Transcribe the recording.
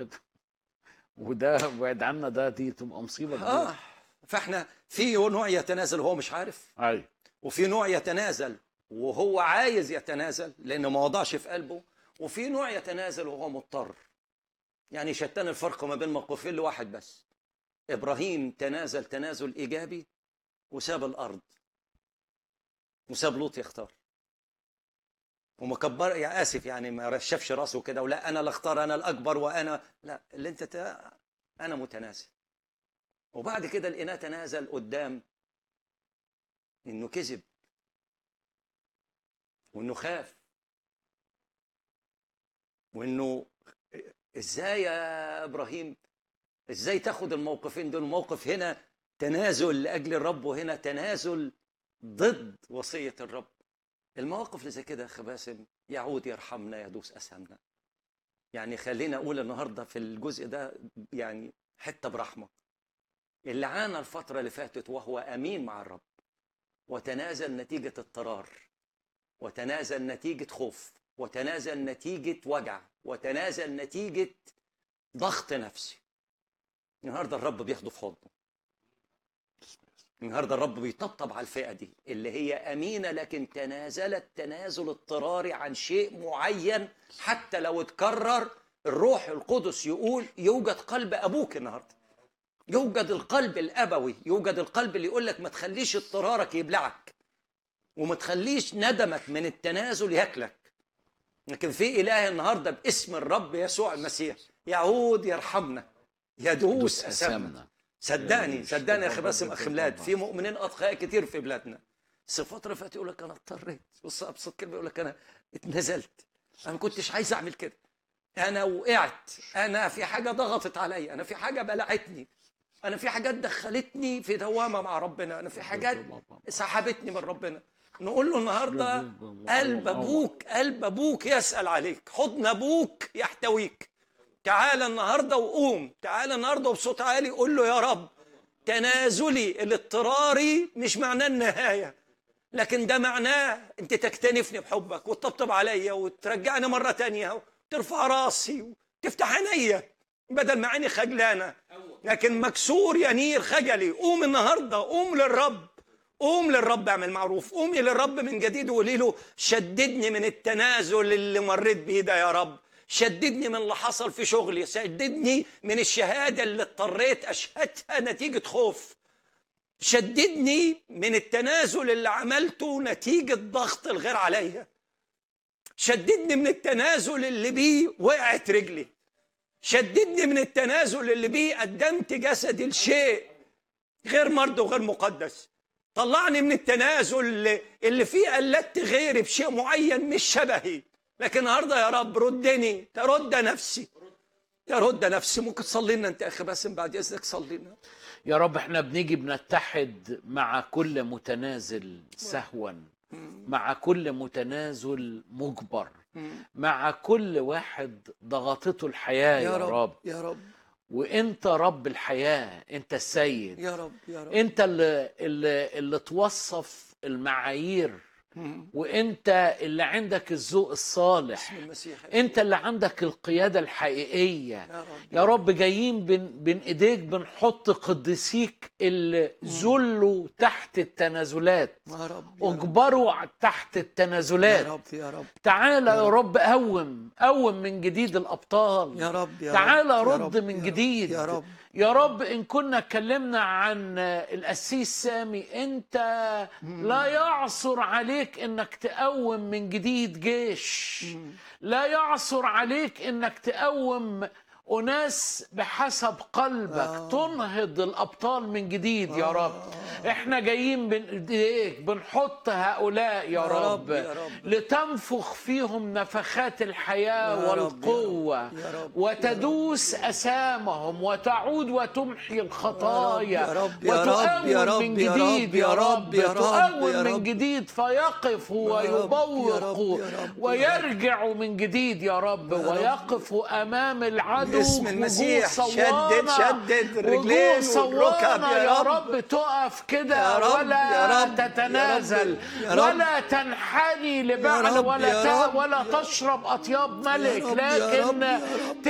كده وده بعد عنا ده دي تبقى مصيبه كبيره اه فاحنا في نوع يتنازل وهو مش عارف ايوه وفي نوع يتنازل وهو عايز يتنازل لانه ما وضعش في قلبه وفي نوع يتنازل وهو مضطر يعني شتان الفرق ما بين موقفين لواحد بس ابراهيم تنازل تنازل ايجابي وساب الارض وساب لوط يختار وما كبر يا اسف يعني ما رشفش راسه كده ولا انا اللي اختار انا الاكبر وانا لا اللي انت ت... انا متنازل وبعد كده لقيناه تنازل قدام انه كذب وانه خاف وانه ازاي يا ابراهيم ازاي تاخد الموقفين دول موقف هنا تنازل لاجل الرب وهنا تنازل ضد وصيه الرب المواقف اللي زي كده يا اخي باسم يعود يرحمنا يدوس اسهمنا يعني خلينا اقول النهارده في الجزء ده يعني حته برحمه اللي عانى الفتره اللي فاتت وهو امين مع الرب وتنازل نتيجه اضطرار وتنازل نتيجه خوف وتنازل نتيجه وجع وتنازل نتيجه ضغط نفسي النهارده الرب بياخده في حضنه النهارده الرب بيطبطب على الفئه دي اللي هي امينه لكن تنازلت تنازل اضطراري عن شيء معين حتى لو اتكرر الروح القدس يقول يوجد قلب ابوك النهارده يوجد القلب الابوي يوجد القلب اللي يقول لك ما تخليش اضطرارك يبلعك وما تخليش ندمك من التنازل ياكلك لكن في اله النهارده باسم الرب يسوع المسيح يعود يرحمنا يدوس اسامنا صدقني صدقني يا اخي باسم اخي بلاد في مؤمنين اتقياء كتير في بلادنا بس الفتره اللي فاتت يقول لك انا اضطريت بص ابسط كلمه يقول لك انا اتنزلت انا ما كنتش عايز اعمل كده انا وقعت انا في حاجه ضغطت عليا انا في حاجه بلعتني انا في حاجات دخلتني في دوامه مع ربنا انا في حاجات سحبتني من ربنا نقول له النهارده قلب ابوك قلب ابوك يسال عليك حضن ابوك يحتويك تعال النهارده وقوم تعال النهارده وبصوت عالي قول له يا رب تنازلي الاضطراري مش معناه النهايه لكن ده معناه انت تكتنفني بحبك وتطبطب عليا وترجعني مره تانية وترفع راسي وتفتح عينيا بدل ما عيني خجلانه لكن مكسور ينير خجلي قوم النهارده قوم للرب قوم للرب اعمل معروف قومي للرب من جديد وقولي له شددني من التنازل اللي مريت بيه ده يا رب شددني من اللي حصل في شغلي شددني من الشهادة اللي اضطريت أشهدها نتيجة خوف شددني من التنازل اللي عملته نتيجة ضغط الغير عليا شددني من التنازل اللي بيه وقعت رجلي شددني من التنازل اللي بيه قدمت جسدي لشيء غير مرضي وغير مقدس طلعني من التنازل اللي, اللي فيه قلدت غيري بشيء معين مش شبهي لكن النهارده يا رب ردني ترد نفسي ترد نفسي ممكن تصلي لنا انت يا اخي باسم بعد اذنك صلي لنا يا رب احنا بنيجي بنتحد مع كل متنازل سهوا مع كل متنازل مجبر مع كل واحد ضغطته الحياة يا, رب يا رب وانت رب الحياة انت السيد يا رب يا رب انت اللي, اللي, اللي توصف المعايير وانت اللي عندك الذوق الصالح باسم المسيح انت اللي عندك القيادة الحقيقية يا رب يا رب جايين بين, بين ايديك بنحط قديسيك اللي ذلوا تحت التنازلات يا رب يا رب اجبروا تحت يا التنازلات رب يا رب تعالى يا رب قوم قوم من جديد الابطال يا رب يا تعالى رب يا رد رب من يا رب جديد يا رب يا رب ان كنا اتكلمنا عن القسيس سامي انت لا يعصر عليك انك تقوم من جديد جيش لا يعصر عليك انك تقوم اناس بحسب قلبك آه. تنهض الابطال من جديد يا رب احنا جايين بين ايديك بنحط هؤلاء يا يا رب رب، يا رب. لتنفخ فيهم نفخات الحياه يا رب، يا رب، والقوه يا رب، وتدوس اسامهم وتعود وتمحي الخطايا يا رب، يا رب، يا وتقوم رب، من يا جديد رب، يا يا رب رب، يا رب، تقوم يا من رب. جديد فيقف يا رب، يا ويبوق رب، يا رب، ويرجع من جديد يا رب يا رب. ويقف امام العدو باسم وجوه المسيح شدد صوانة. شدد وجوه الرجلين والركب صوانة يا يا رب رب تقف كده يا رب، ولا يا رب، يا تتنازل رب، يا رب. ولا تنحني لبعل رب، ولا يا ت- رب، ولا يا رب. تشرب اطياب ملك رب، يا رب، لكن يا رب.